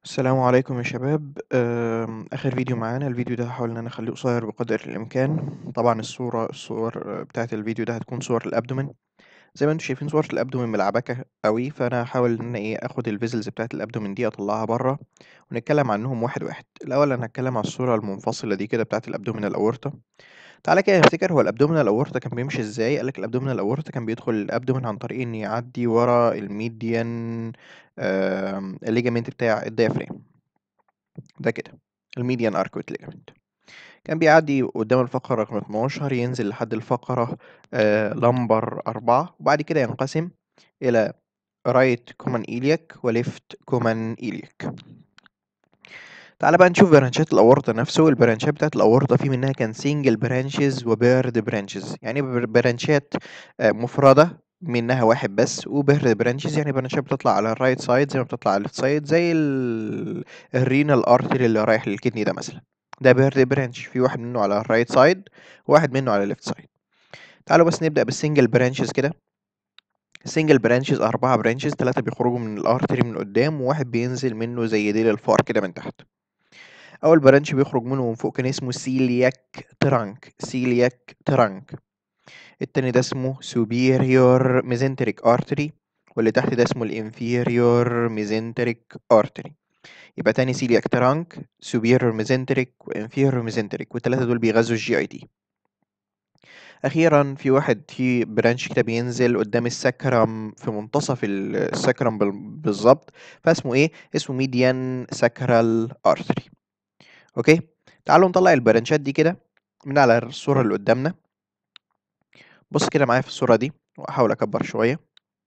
السلام عليكم يا شباب آمم، آخر فيديو معانا، الفيديو ده هاحاول إن أنا أخلّيه قصير بقدر الإمكان، طبعًا الصورة الصور بتاعة الفيديو ده هتكون صور الأبدومين، زي ما أنتم شايفين صورة الأبدومين ملعبكة أوي، فأنا هاحاول إن أنا إيه، آخُد الvessels بتاعة الأبدومين دي أطلّعها برّه، ونتكلّم عنّهم واحد، واحد. الأول أنا هاتكلّم على الصورة المنفصلة دي كده بتاعة الabdominal aorta. تعالَ كده نفتكر هو الabdominal aorta كان بيمشي إزاي، قال لك الabdominal aorta كان بيدخل الأبدومين عن طريق إن يعدّي ورا الmedian آمم، الligament بتاع الdiaphragm. ده كده الmedian arcuate ligament. كان بيعدّي قدّام الفقرة رقم 12 ينزل لحد الفقرة آآ lumbar 4 وبعد كده ينقسم إلى right common iliac وleft common iliac. تعالَ بقى نشوف برانشات الأورطة نفسه، البرانشات بتاعة الأورطة في منها كان single branches وpaired branches يعني بر برانشات آآ مفردة منها واحد بس وpaired branches يعني برانشات بتطلع على الright side زي ما بتطلع على الleft side زي ال الrenal artery اللي رايح للكدني ده مثلًا، ده paired branch في واحد منه على الright side وواحد منه على الleft side. تعالوا بس نبدأ بالsingle branches كده. الsingle branches 4 branches 3 بيخرجوا من الartery من قدّام وواحد بينزل منه زي ديل الفار كده من تحت. أول برانش بيخرج منه من فوق كان اسمه celiac trunk celiac trunk. التاني ده اسمه superior mesenteric artery واللي تحت ده اسمه الinferior mesenteric artery. يبقى تاني celiac trunk superior mesenteric وinferior mesenteric والتلاتة دول بيغذوا الGIT. أخيرًا في واحد في branch كده بينزل قدّام الsacrum في منتصف ال الsacrum بال بالضبط، فاسمه إيه، اسمه median sacral artery. أوكي، تعالوا نطلّع البرانشات دي كده من على الصورة اللي قدّامنا. بُص كده معايا في الصورة دي وهاحاول أكبّر شوية.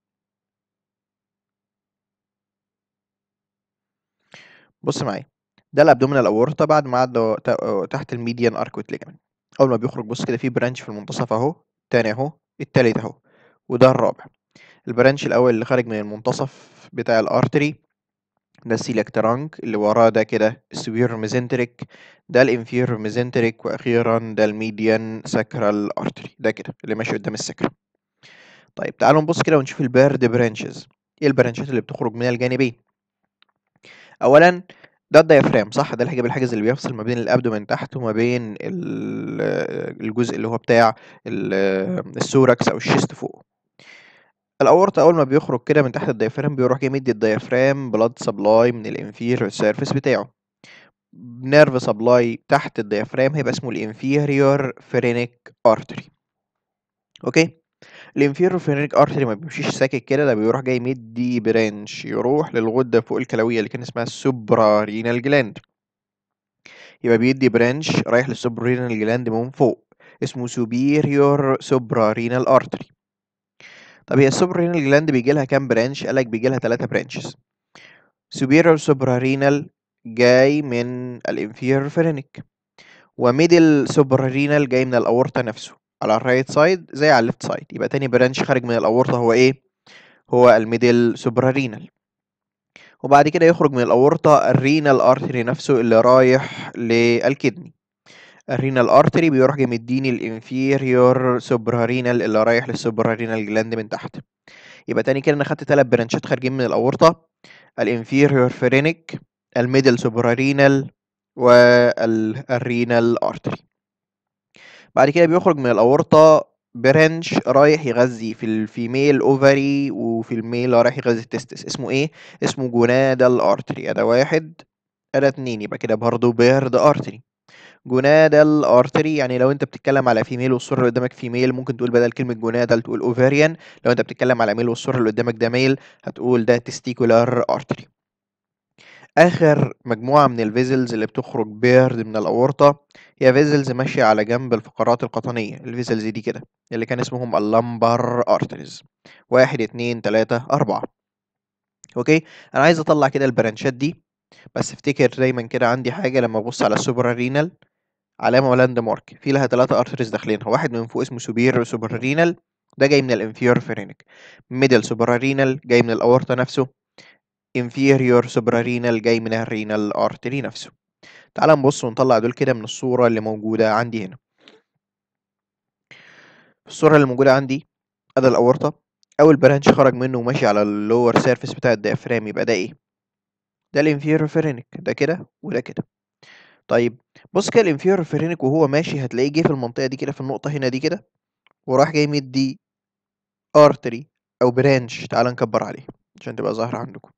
بُص معايا، ده الabdominal aorta بعد ما عدّى ت تحت الmedian arcuate ligament. أول ما بيخرج بُص كده في branch في المنتصف أهو، التاني أهو، التالت أهو، وده الرابع. البرانش الأول اللي خارج من المنتصف بتاع الartery ده الceliac trunk اللي وراه ده كده الsuperior mesenteric ده الinferior mesenteric وأخيرًا ده الmedian sacral artery ده كده اللي ماشي قدّام الsacrum. طيب تعالوا نبُص كده ونشوف الpaired branches إيه البرانشات اللي بتخرج من الجانبين؟ أولًا ده الdiaphragm صح، ده الحاجب الحاجز اللي بيفصل ما بين الأبدومين تحت وما بين ال الجزء اللي هو بتاع ال الثوركس أو الchest فوق. الأورطة أول ما بيخرج كده من تحت الdiaphragm بيروح جاي مدّي الdiaphragm blood supply من الinferior surface بتاعه. nerve supply تحت الdiaphragm هيبقى اسمه الinferior phrenic artery. أوكي، الinferior phrenic artery ما بيمشيش ساكت كده، ده بيروح جاي مدّي branch يروح للغدة فوق الكلوية اللي كان اسمها الsuprarenal gland. يبقى بيدّي branch رايح للsuprarenal gland من فوق اسمه superior suprarenal artery. طب هي الsuprarenal gland بييجي لها كام branch؟ قال لك بييجي لها 3 branches. superior suprarenal جاي من الinferior phrenic وmiddle suprarenal جاي من الأورطة نفسه على الright side زي على الleft side يبقى تاني branch خارج من الأورطة هو إيه؟ هو الmiddle suprarenal. وبعد كده يخرج من الأورطة الrenal artery نفسه اللي رايح للكدني. الrenal artery بيروح جاي مدّيني الinferior suprarenal اللي رايح للsuprarenal gland من تحت. يبقى تاني كده أنا خدت 3 برانشات خارجين من الأورطة الinferior phrenic الmiddle suprarenal وال الrenal artery. بعد كده بيخرج من الأورطة branch رايح يغذي في الfemale ovary وفي الmale رايح يغذي الtestis اسمه إيه؟ اسمه gonadal artery أدا 1 أدا 2 يبقى كده برضه paired artery. gonadal artery يعني لو أنت بتتكلم على female والصورة اللي قدامك female ممكن تقول بدل كلمة gonadal تقول ovarian لو أنت بتتكلم على male والصورة اللي قدامك ده male هتقول ده testicular artery. آخر مجموعة من الvessels اللي بتخرج paired من الأورطة هي vessels ماشية على جنب الفقرات القطنية الvessels دي كده اللي كان اسمهم الlumbar arteries 1 2 3 4 أوكي، أنا عايز أطلّع كده البرانشات دي بس افتكر دايمًا كده عندي حاجة لمّا أبُص على الsuprarenal علامة وlandmark في لها 3 arteries داخلينها واحد من فوق اسمه superior suprarenal ده جاي من الinferior phrenic middle suprarenal جاي من الأورطة نفسه inferior suprarenal جاي من الrenal artery نفسه. تعالَ نبُص ونطلّع دول كده من الصورة اللي موجودة عندي هنا. الصورة اللي موجودة عندي أدا الأورطة أول branch خرج منه وماشي على الlower surface بتاع الdiaphragm يبقى ده إيه؟ ده الانفيرور فيرينك ده كده وده كده طيب بص كده الانفيرور فيرينك وهو ماشي هتلاقيه جه في المنطقه دي كده في النقطه هنا دي كده وراح جاي مدي ارتري او برانش تعال نكبر عليه عشان تبقى ظاهره عندكم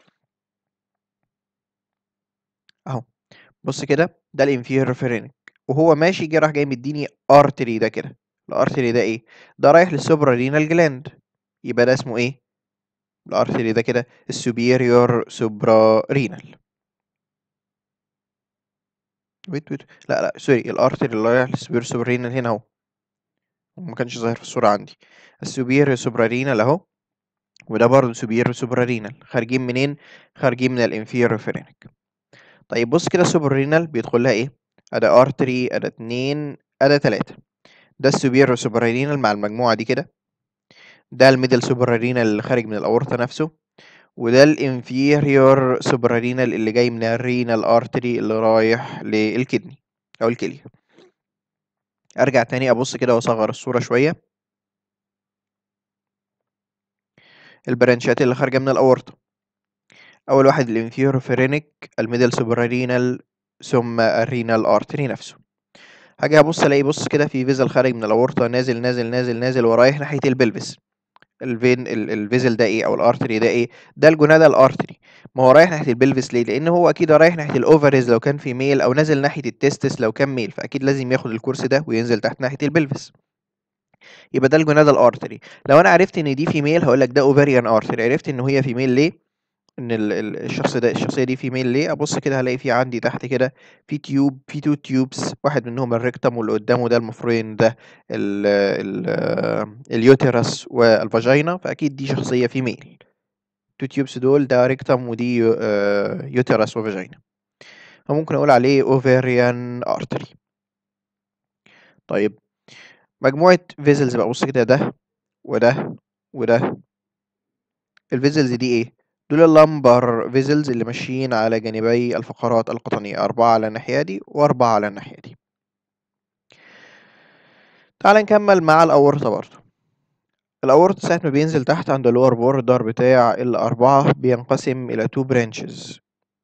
اهو بص كده ده الانفيرور فيرينك وهو ماشي جه راح جاي مديني ارتري ده كده الارتري ده ايه ده رايح للسوبرا رينال جلاند يبقى ده اسمه ايه الارتري ده كده السوبيريور سوبرا رينال ويت ويت لا لا سوري الارتري اللي رايح للسوبيريور سوبرا رينال هنا اهو ما كانش ظاهر في الصورة عندي السوبيريور سوبرا رينال اهو وده برضه سوبيريور سوبرا رينال خارجين منين خارجين من الانفيريور فيرينك طيب بص كده السوبرا رينال بيدخل لها ايه ادا ارتري ادا اتنين ادا تلاتة ده السوبيريور سوبرا رينال مع المجموعة دي كده ده الميدل سوبرا رينال اللي خارج من الاورطة نفسه وده الانفيريور سوبرا رينال اللي جاي من الرينال ارتري اللي رايح للكدني او الكلية ارجع تاني ابص كده واصغر الصورة شوية البرانشات اللي خارجة من الاورطة اول واحد الانفيريور فيرينك الميدل سوبرا رينال ثم الرينال ارتري نفسه هاجي ابص الاقي بص كده في فيزل خارج من الاورطة نازل نازل نازل نازل ورايح ناحية البلفس الفين الفيزل ده ايه او الارتري ده ايه ده الجونادا الارتري ما هو رايح ناحيه البلفس ليه لان هو اكيد رايح ناحيه الاوفرز لو كان في ميل او نازل ناحيه التستس لو كان ميل فاكيد لازم ياخد الكورس ده وينزل تحت ناحيه البلفس يبقى ده الجونادا الارتري لو انا عرفت ان دي فيميل هقول لك ده اوفريان ارتري عرفت ان هي فيميل ليه ان ال- ال- الشخص ده الشخصيه دي فيميل ليه ابص كده هلاقي في عندي تحت كده في تيوب في تو تيوبس واحد منهم الريكتم واللي قدامه ده المفروض ان ده ال ال اليوتيرس والفاجينا فاكيد دي شخصيه فيميل تو تيوبس دول ده ريكتم ودي يو- آه، يوتيرس وفاجينا فممكن اقول عليه اوفريان ارتري طيب مجموعه فيزلز بقى بص كده ده وده وده الفيزلز دي ايه دول اللمبر فيزلز اللي ماشيين على جانبي الفقرات القطنية أربعة على الناحية دي وأربعة على الناحية دي تعال نكمل مع الأورطة برضو الأورطة ساعة ما بينزل تحت عند اللور بوردر بتاع الأربعة بينقسم إلى تو برانشز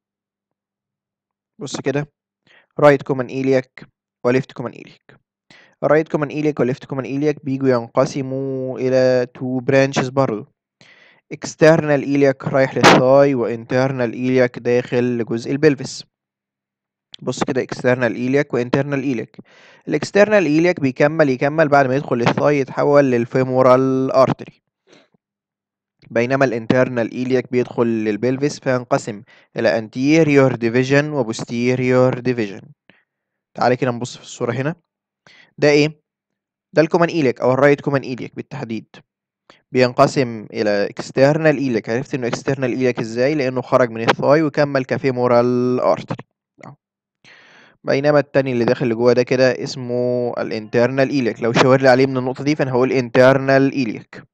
بص كده رايت كومن إيلياك وليفت كومن إيلياك الرايت كومن إيلياك وليفت كومن إيلياك بيجوا ينقسموا إلى تو برانشز برضو external إيلياك رايح للثاي وانترنال إيلياك داخل لجزء البلفس بص كده external إيلياك وانترنال إيلياك الاكسترنال إيلياك بيكمل يكمل بعد ما يدخل للثاي يتحول للفيمورال ارتري بينما الانترنال إيلياك بيدخل للبلفس فينقسم إلى anterior division و posterior division تعالى كده نبص في الصورة هنا ده إيه؟ ده الكومن إيليك أو الرايت كومن إيليك بالتحديد بينقسم إلى external إيليك عرفت إنه external إيليك إزاي؟ لأنه خرج من الثاي وكمل كفيمورال ارتري بينما التاني اللي داخل لجوه ده كده اسمه الانترنال إيليك لو شاور لي عليه من النقطة دي فأنا هقول internal إيليك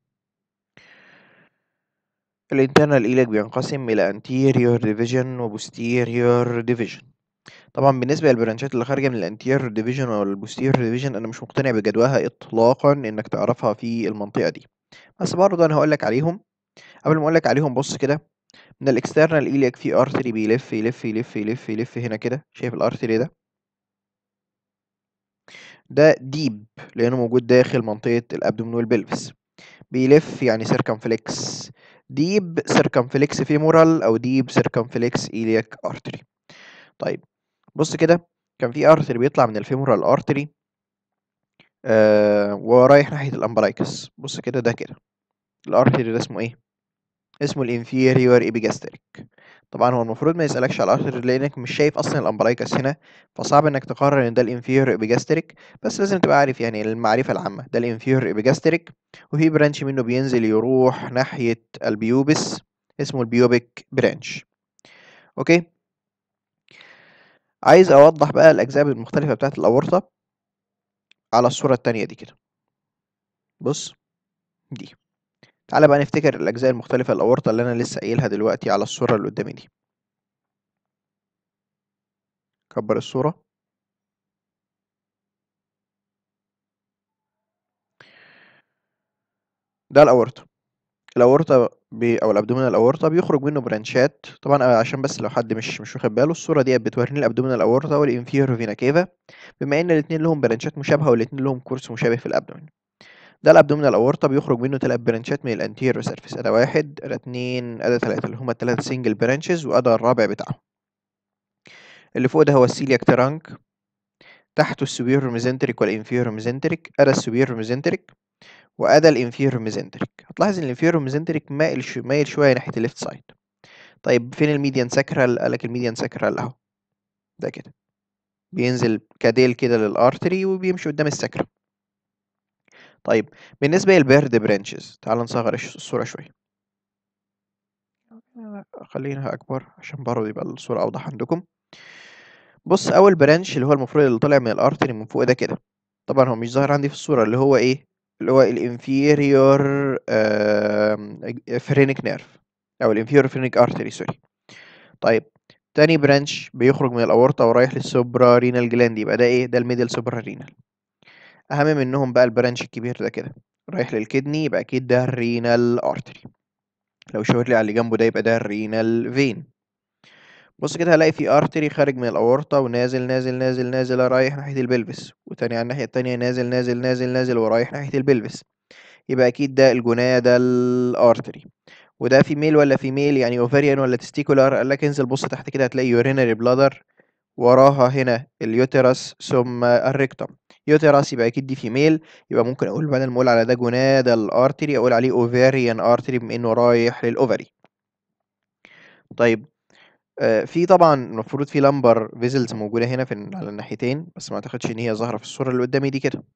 الانترنال إيليك بينقسم إلى anterior division و posterior division طبعا بالنسبة للبرانشات اللي خارجة من الانتيريور ديفيجن أو البوستيريور ديفيجن أنا مش مقتنع بجدواها إطلاقا إنك تعرفها في المنطقة دي بس برضه أنا هقولك عليهم قبل ما أقولك عليهم بص كده من الاكسترنال إيليك في ارتري بيلف يلف يلف يلف يلف هنا كده شايف الارتري ده ده ديب لأنه موجود داخل منطقة الأبدومين والبلفس بيلف يعني سيركمفلكس ديب سيركمفلكس فيمورال أو ديب سيركمفلكس إيلياك ارتري طيب بص كده كان في ارتري بيطلع من الفيمورال ارتري آه ورايح ناحية الامبلايكس بص كده ده كده الارتري ده اسمه ايه اسمه الانفيريور ايبيجاستريك طبعا هو المفروض ما يسألكش على الارتري لانك مش شايف اصلا الامبلايكس هنا فصعب انك تقرر ان ده الانفيريور ايبيجاستريك بس لازم تبقى عارف يعني المعرفة العامة ده الانفيريور ايبيجاستريك وفي برانش منه بينزل يروح ناحية البيوبس اسمه البيوبيك برانش اوكي عايز اوضح بقى الاجزاء المختلفة بتاعت الاورطة على الصورة التانية دي كده بص دي تعالى بقى نفتكر الأجزاء المختلفة الأورطة اللي أنا لسه قايلها دلوقتي على الصورة اللي قدامي دي كبر الصورة ده الأورطة الأورطة بي أو الabdominal aorta بيخرج منه برانشات طبعًا عشان بس لو حد مش مش واخد باله الصورة ديّة بتوريني الabdominal aorta والinferior vena cava بما إن الاتنين ليهم برانشات مشابهة والاتنين ليهم كورس مشابه في الabdomen. ده الabdominal aorta بيخرج منه 3 برانشات من الanterior surface أدا 1 أدا 2 أدا 3 اللي هُم ال3 single branches وأدا الرابع بتاعهم. اللي فوق ده هو الceliac trunk تحته الsuperior mesenteric والinferior mesenteric أدا الsuperior mesenteric وأدا الinferior mesenteric هتلاحظ إن الinferior mesenteric مائل ش مايل شوية ناحية الleft side. طيب فين الmedian sacral؟ قال لك الmedian sacral أهو. ده كده. بينزل كديل كده للartery وبيمشي قدام الsacrum. طيب بالنسبة للبيرد برانشز تعالوا نصغر الش الصورة شوية. خليناها أكبر عشان برضه يبقى الصورة أوضح عندكم. بُص أول برانش اللي هو المفروض اللي طالع من الartery من فوق ده كده، طبعًا هو مش ظاهر عندي في الصورة اللي هو إيه، اللي هو الinferior آمم phrenic nerve أو الinferior phrenic artery sorry. طيب تاني برانش بيخرج من الأورطة ورايح للsuprarenal gland يبقى ده إيه، ده الmiddle suprarenal. أهم منهم بقى البرانش الكبير ده كده، رايح للكدني يبقى أكيد ده الrenal artery. لو شاور لي على اللي جنبه ده يبقى ده الrenal vein. بُص كده هالاقي في artery خارج من الأورطة ونازل، نازل، نازل، نازل رايح ناحية الpelvis وتاني على الناحية التانية نازل، نازل، نازل، نازل ورايح ناحية الpelvis. يبقى أكيد ده الgonadal artery. وده female والّا female يعني ovarian والّا testicular؟ قال لك انزل بُص تحت كده هتلاقي urinary bladder وراها هنا الuterus ثم الrectum. uterus يبقى أكيد دي female يبقى ممكن أقول بدل ما أقول على ده gonadal artery أقول عليه ovarian artery بما إنه رايح للovary. طيب آآ في طبعًا المفروض في lumbar vessels موجودة هنا في ال على الناحيتين بس ما أعتقدش إن هي ظاهرة في الصورة اللي قدامي دي كده.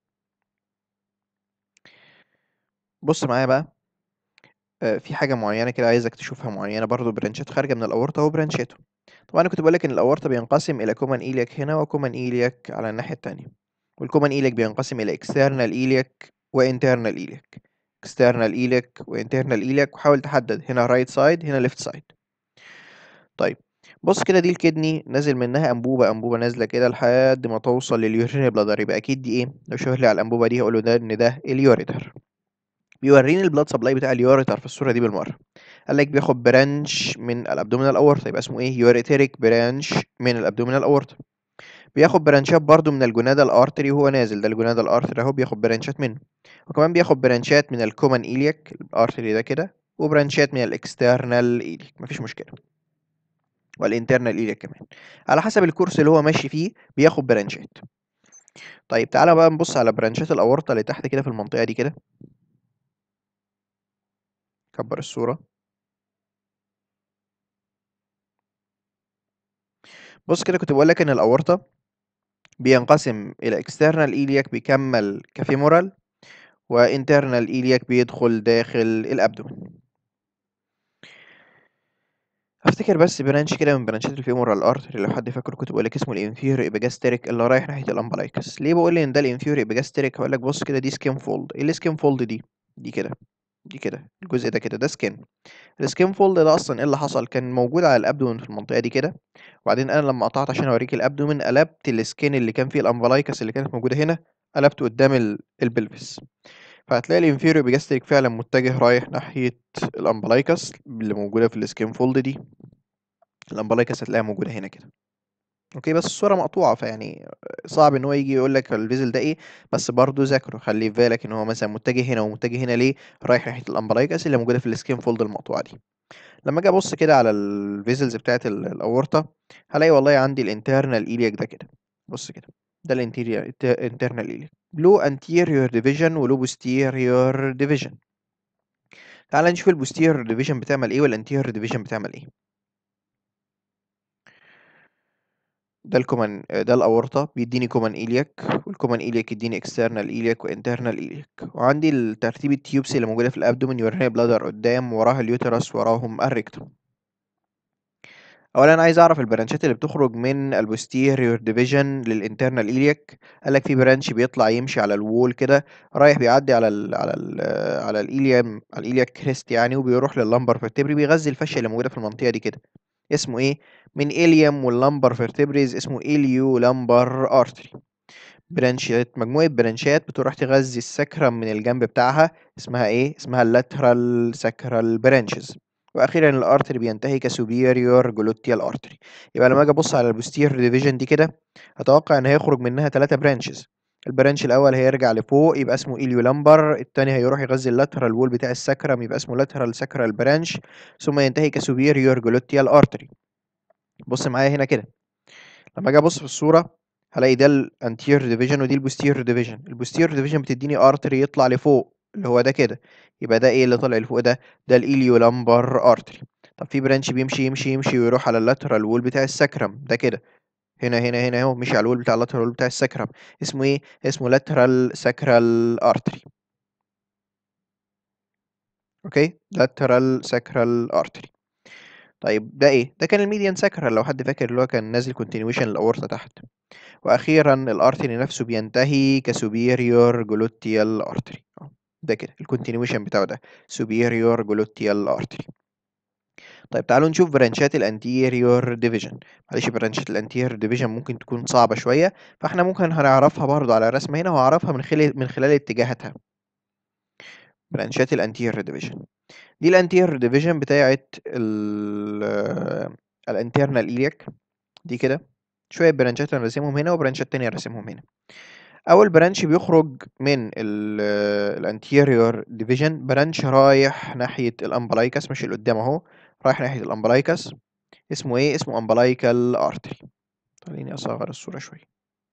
بُص معايا بقى آآ في حاجة معينة كده عايزك تشوفها معينة برضه برانشات خارجة من الأورطة وبرانشاته. طبعًا أنا كنت باقول لك إن الأورطة بينقسم إلى common iliac هنا وcommon iliac على الناحية التانية. والcommon iliac بينقسم إلى external iliac وinternal iliac. external iliac وinternal iliac وحاول تحدد هنا right side هنا left side. طيب بُص كده دي الكدني نازل منها أنبوبة، أنبوبة نازلة كده لحد ما توصل للurinary bladder يبقى أكيد دي إيه، لو شاور لي على الأنبوبة دي هاقول له ده إن ده الureter. بيوريني الblood supply بتاع الureter في الصورة دي بالمرة. قال لك بياخد branch من الabdominal aorta يبقى اسمه إيه ureteric branch من الabdominal aorta. بياخد برانشات برضه من الgonadal artery وهو نازل ده الgonadal artery أهو بياخد برانشات منه. وكمان بياخد برانشات من الcommon iliac الartery ده كده وبرانشات من الexternal iliac ما فيش مشكلة. والinternal iliac كمان. على حسب الكورس اللي هو ماشي فيه بياخد برانشات. طيب تعالَ بقى نبُص على برانشات الأورطة اللي تحت كده في المنطقة دي كده. كبّر الصورة. بُص كده كنت باقول لك إن الأورطة بينقسم إلى external iliac بيكمّل كfemoral وinternal iliac بيدخل داخل الabdomen. هافتكر بس برانش كده من برانشات الfemoral artery لو حد فاكره كنت باقول لك اسمه الinferior epigastric اللي رايح ناحية الumbilicus. ليه باقول إن ده الinferior epigastric؟ هاقول لك بُص كده دي skin fold. إيه الskin fold دي؟ دي كده، دي كده، الجزء ده كده، ده skin. الskin fold ده أصلًا إيه اللي حصل؟ كان موجود على الabdomen في المنطقة دي كده، وبعدين أنا لمّا قطعت عشان أوريك الabdomen قلبت الskin اللي كان فيه الumbilicus اللي كانت موجودة هنا، قلبته قدام ال الpelvis. فهتلاقي الinferior epigastric فعلًا متجه رايح ناحية الumbilicus اللي موجودة في الskin fold دي. الumbilicus هتلاقيها موجودة هنا كده. أوكي، بس الصورة مقطوعة فيعني صعب إن هو ييجي يقول لك الvessel ده إيه، بس برضه ذاكره، خلّي في بالك إن هو مثلًا متجه هنا ومتجه هنا ليه، رايح ناحية الumbilicus اللي موجودة في الskin fold المقطوعة دي. لمّا آجي أبُص كده على الvessels بتاعة ال الأورطة، هالاقي والله عندي الinternal iliac ده كده، بُص كده، ده الinterior الت internal iliac له anterior division وله posterior division. تعالَ نشوف الposterior division بتعمل إيه والanterior division بتعمل إيه. ده الcommon ده الأورطة بيدّيني common iliac والcommon iliac يدّيني external iliac وinternal iliac وعندي الترتيب الtubes اللي موجودة في الabdomen urinary bladder قدّام، وراها الuterus، وراهم الrectum. أولًا عايز أعرف البرانشات اللي بتخرج من الposterior division للinternal iliac قال لك في برانش بيطلع يمشي على الwall كده، رايح بيعدّي على ال على ال على الilium على الiliac crest يعني وبيروح للlumbar vertebrae بيغذي الفاشية اللي موجودة في المنطقة دي كده. اسمه إيه، من ilium والlumbar vertebraes اسمه iliolumbar artery. برانشات مجموعة برانشات بتروح تغذي السكرم من الجنب بتاعها اسمها ايه اسمها اللاترال ساكرال برانشز واخيرا الارتري بينتهي كسوبيريور جلوتيال ارتري يبقى لما اجي ابص على البوستير ديفيجن دي كده اتوقع ان هيخرج منها ثلاثة برانشز البرانش الاول هيرجع لفوق يبقى اسمه ايليو لامبر الثاني هيروح يغذي اللاترال وول بتاع السكرم يبقى اسمه لاترال ساكرال برانش ثم ينتهي كسوبيريور جلوتيال ارتري بص معايا هنا كده لما اجي ابص في الصوره هلاقي ده الانتير ديفيجن ودي البوستير ديفيجن البوستير ديفيجن بتديني ارتري يطلع لفوق اللي هو ده كده يبقى ده ايه اللي طالع لفوق ده ده الايليو لامبر ارتري طب في برانش بيمشي يمشي يمشي ويروح على اللاترال وول بتاع السكرم ده كده هنا هنا هنا اهو مشي على الوول بتاع اللاترال وول بتاع السكرم اسمه ايه اسمه لاترال ساكرال ارتري اوكي لاترال ساكرال ارتري طيب ده ايه ده كان الميديان ساكرال لو حد فاكر اللي هو كان نازل كونتينيويشن الاورطه تحت واخيرا الارتري نفسه بينتهي كسوبيريور جلوتيال ارتري ده كده الكونتينيويشن بتاعه ده سوبيريور جلوتيال ارتري طيب تعالوا نشوف برانشات الانتيريور ديفيجن معلش برانشات الانتيريور ديفيجن ممكن تكون صعبه شويه فاحنا ممكن هنعرفها برضو على الرسمه هنا وهعرفها من خلال من خلال اتجاهاتها برانشات الانتيريور ديفيجن دي الانتيريور ديفيجن بتاعت الانترنال ايلياك دي كده شويه برانشات انا راسمهم هنا وبرانشات تانية راسمهم هنا اول برانش بيخرج من الانتيريور ديفيجن برانش رايح ناحيه الامبلايكس مش اللي قدام اهو رايح ناحيه الامبلايكس اسمه ايه اسمه امبلايكال ارتري خليني اصغر الصوره شويه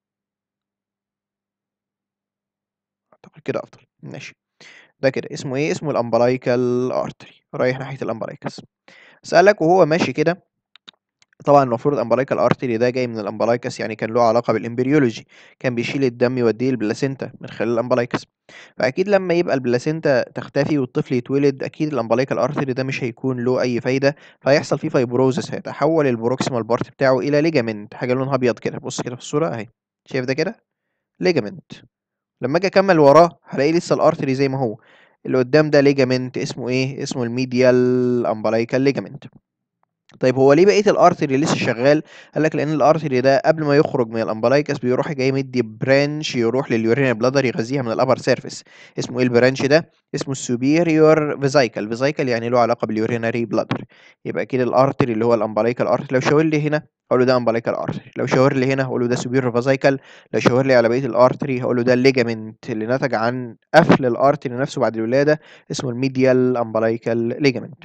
اعتقد كده افضل ماشي ده كده اسمه ايه اسمه الامبلايكال ارتري رايح ناحيه الامبلايكس سألك وهو ماشي كده طبعا المفروض الامبلايكال ارتري ده جاي من الامبلايكس يعني كان له علاقه بالامبريولوجي كان بيشيل الدم يوديه البلاسينتا من خلال الامبلايكس فاكيد لما يبقى البلاسينتا تختفي والطفل يتولد اكيد الامبلايكال ارتري ده مش هيكون له اي فايده فهيحصل فيه فايبروزس هيتحول البروكسيمال بارت بتاعه الى ليجامنت حاجه لونها ابيض كده بص كده في الصوره اهي شايف ده كده ليجامنت لما اجي اكمل وراه هلاقي لسه الارتري زي ما هو اللي قدام ده ليجامنت اسمه ايه اسمه الميديال امبلايكال ليجامنت طيب هو ليه بقيه الارتري لسه شغال قال لك لان الارتري ده قبل ما يخرج من الامبلايكس بيروح جاي مدي برانش يروح لليورينال بلادر يغذيها من الابر سيرفيس اسمه ايه البرانش ده اسمه السوبيريور فيزايكل فيزايكل يعني له علاقه باليوريناري بلادر يبقى اكيد الارتري اللي هو الامبلايكال ارتري لو شاور لي هنا هقول له ده امبلايكال ارتري لو شاور لي هنا هقول له ده سوبيريور فيزايكل لو شاور لي على بقيه الارتري هقول له ده الليجامنت اللي نتج عن قفل الارتري نفسه بعد الولاده اسمه الميديال امبلايكال ليجامنت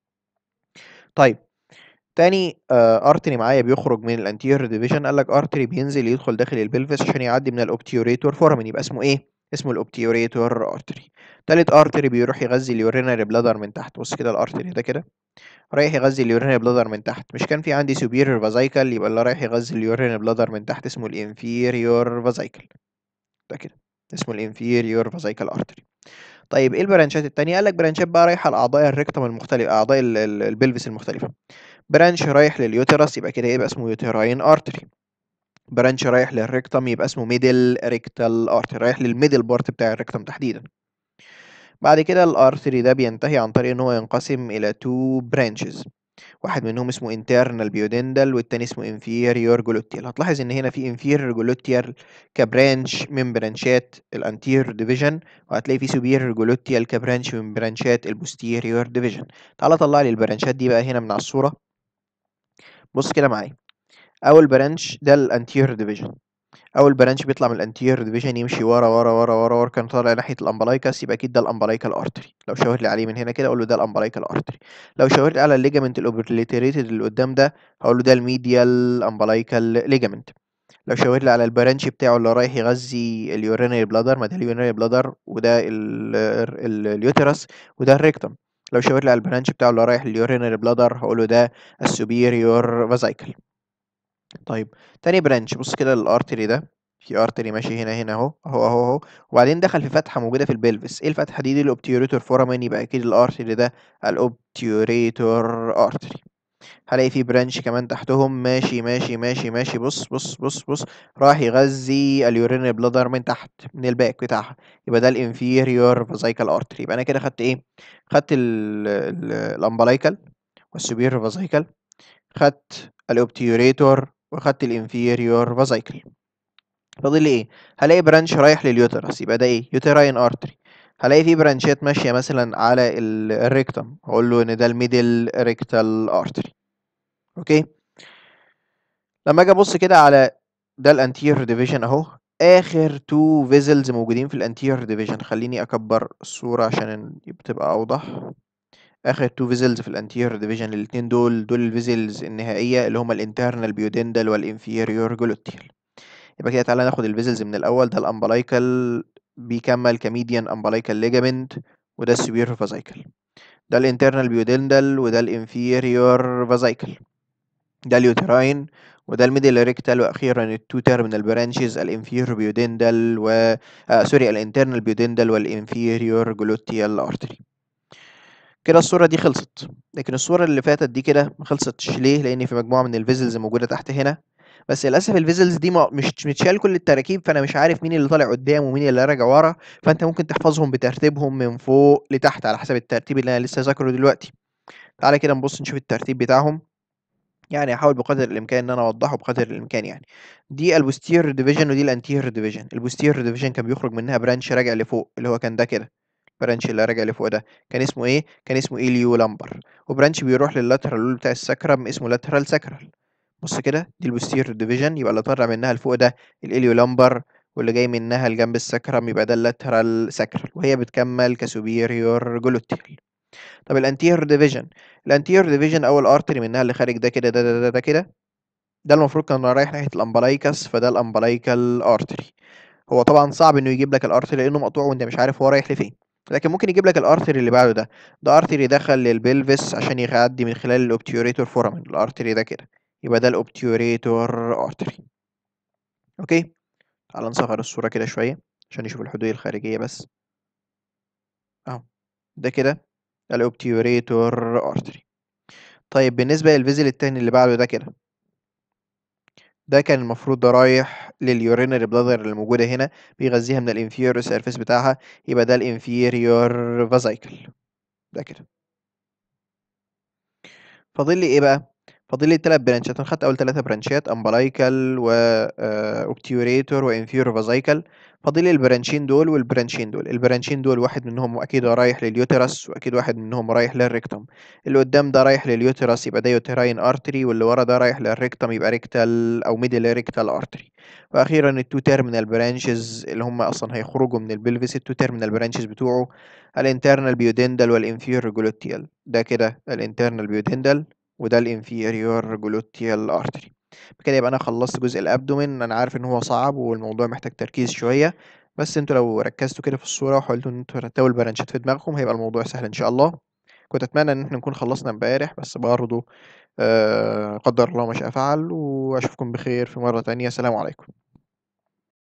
طيب تاني ارتري معايا بيخرج من الانتيريور ديفيجن قال لك ارتري بينزل يدخل داخل البلفس عشان يعدي من الاوبتيوريتور فورمن يبقى اسمه ايه اسمه الاوبتيوريتور ارتري تالت ارتري بيروح يغذي اليورينري بلادر من تحت بص كده الارتري ده كده رايح يغذي اليورينري بلادر من تحت مش كان في عندي سوبيريور فازايكل يبقى اللي رايح يغذي اليورينري بلادر من تحت اسمه الانفيريور فازايكل ده كده اسمه الانفيريور فازايكل ارتري طيب ايه البرانشات التانية قال لك برانشات بقى رايحه لاعضاء الريكتوم المختلفه اعضاء البلفس المختلفه برانش رايح لليوترس يبقى كده يبقى اسمه يوتراين ارتري برانش رايح للريكتوم يبقى اسمه ميدل ريكتال ارتري رايح للميدل بارت بتاع الريكتوم تحديدا بعد كده الارتري ده بينتهي عن طريق ان هو ينقسم الى تو برانشز واحد منهم اسمه internal بيودندل والتاني اسمه inferior gluteal هتلاحظ ان هنا في inferior gluteal كبرانش من برانشات الانتير ديفيجن وهتلاقي في superior gluteal كبرانش من برانشات البوستيريور ديفيجن تعالى طلع لي البرانشات دي بقى هنا من على الصوره بص كده معايا اول برانش ده الانتير ديفيجن اول برانش بيطلع من الانتير ديفيجن يمشي ورا ورا ورا ورا ورا كان طالع ناحيه الامبلايكس يبقى اكيد ده الامبلايكال ارتري لو شاور لي عليه من هنا كده اقول له ده الامبلايكال ارتري لو شاور لي على الليجامنت الاوبرليتريتد اللي قدام ده هقول له ده الميديال امبلايكال ليجامنت لو شاور لي على البرانش بتاعه اللي رايح يغذي اليورينري بلادر ما ده اليورينري بلادر وده اليوترس وده الريكتوم لو شاور لي على البرانش بتاعه اللي رايح لليورينري بلادر هقول له ده السوبيريور فازايكل طيب تاني برانش بص كده الارتري ده في ارتري ماشي هنا هنا اهو اهو اهو اهو وبعدين دخل في فتحه موجوده في البلفس ايه الفتحه دي دي الاوبتيوريتور فورامين يبقى اكيد الارتري ده الاوبتيوريتور ارتري هلاقي في برانش كمان تحتهم ماشي ماشي ماشي ماشي بص بص بص بص راح يغذي اليورين بلادر من تحت من الباك بتاعها يبقى ده الانفيريور فازايكال ارتري يبقى انا كده خدت ايه خدت الامبلايكال والسوبيريور فازايكال خدت الاوبتيوريتور وخدت الانفيريور فازايكل فاضل لي ايه هلاقي برانش رايح لليوترس يبقى ده ايه يوتراين ارتري هلاقي في برانشات ماشيه مثلا على ال- الريكتم هقول له ان ده الميدل ريكتال ارتري اوكي لما اجي ابص كده على ده الانتير ديفيجن اهو اخر تو فيزلز موجودين في الانتير ديفيجن خليني اكبر الصوره عشان تبقى اوضح اخر تو فيزلز في الانتير ديفيجن الاتنين دول دول الفيزلز النهائيه اللي هما الانترنال بيودندال والانفيريور جلوتيال يبقى كده تعالى ناخد الفيزلز من الاول ده الامبلايكال بيكمل كميديان امبلايكال ليجامنت وده السوبير فازايكل ده الانترنال بيودندال وده الانفيريور فازايكل ده اليوتراين وده الميدل ريكتال واخيرا التو تيرمينال برانشز الانفيريور بيودندال و آه سوري الانترنال بيودندال والانفيريور جلوتيال ارتري كده الصورة دي خلصت لكن الصورة اللي فاتت دي كده ما خلصتش ليه لان في مجموعة من الفيزلز موجودة تحت هنا بس للاسف الفيزلز دي ما مش متشال كل التراكيب فانا مش عارف مين اللي طالع قدام ومين اللي راجع ورا فانت ممكن تحفظهم بترتيبهم من فوق لتحت على حسب الترتيب اللي انا لسه ذاكره دلوقتي تعالى كده نبص نشوف الترتيب بتاعهم يعني هحاول بقدر الامكان ان انا اوضحه بقدر الامكان يعني دي البوستير ديفيجن ودي الانتير ديفيجن البوستير ديفيجن كان بيخرج منها برانش راجع لفوق اللي هو كان ده كده برانش اللي راجع لفوق ده كان اسمه ايه كان اسمه ايليو لامبر وبرانش بيروح لللاترال بتاع السكرم اسمه لاترال سكرال بص كده دي البوستير ديفيجن يبقى اللي طالع منها لفوق ده الاليو لامبر واللي جاي منها لجنب السكرم يبقى ده اللاترال سكرال وهي بتكمل كسوبيريور جلوتيال طب الانتير ديفيجن الانتير ديفيجن اول ارتري منها اللي خارج ده كده ده ده ده, ده كده ده المفروض كان رايح ناحيه الامبلايكس فده الامبلايكال ارتري هو طبعا صعب انه يجيب لك الارتري لانه مقطوع وانت مش عارف هو رايح لفين لكن ممكن يجيب لك الارتري اللي بعده ده ده ارتري دخل للبلفس عشان يعدي من خلال الاوبتيوريتور فورامين الارتري ده كده يبقى ده الاوبتيوريتور ارتري اوكي تعال نصغر الصوره كده شويه عشان نشوف الحدود الخارجيه بس اهو ده كده الاوبتيوريتور ارتري طيب بالنسبه للفيزل التاني اللي بعده ده كده ده كان المفروض ده رايح لليورينري بلادر اللي موجوده هنا بيغذيها من الانفيريور سيرفيس بتاعها يبقى ده الانفيريور فازايكل ده كده فاضل لي ايه بقى فاضل لي الثلاث برانشات انا خدت اول ثلاثه برانشات امبلايكال و اوبتيوريتور وانفيريور فازايكل فاضل لي البرانشين دول والبرانشين دول البرانشين دول واحد منهم اكيد رايح لليوترس واكيد واحد منهم رايح للريكتوم اللي قدام ده رايح لليوترس يبقى ده يوتراين ارتري واللي ورا ده رايح للريكتوم يبقى ريكتال او ميدل ريكتال ارتري واخيرا التو تيرمينال برانشز اللي هم اصلا هيخرجوا من البلفس التو تيرمينال برانشز بتوعه الانترنال بيودندال والانفيريور جلوتيال ده كده الانترنال بيودندال وده الانفيريور جلوتيال ارتري بكده يبقى انا خلصت جزء الابدومين انا عارف ان هو صعب والموضوع محتاج تركيز شويه بس انتوا لو ركزتوا كده في الصوره وحاولتوا ان انتوا ترتبوا البرانشات في دماغكم هيبقى الموضوع سهل ان شاء الله كنت اتمنى ان احنا نكون خلصنا امبارح بس برضه آه قدر الله ما شاء فعل واشوفكم بخير في مره تانية سلام عليكم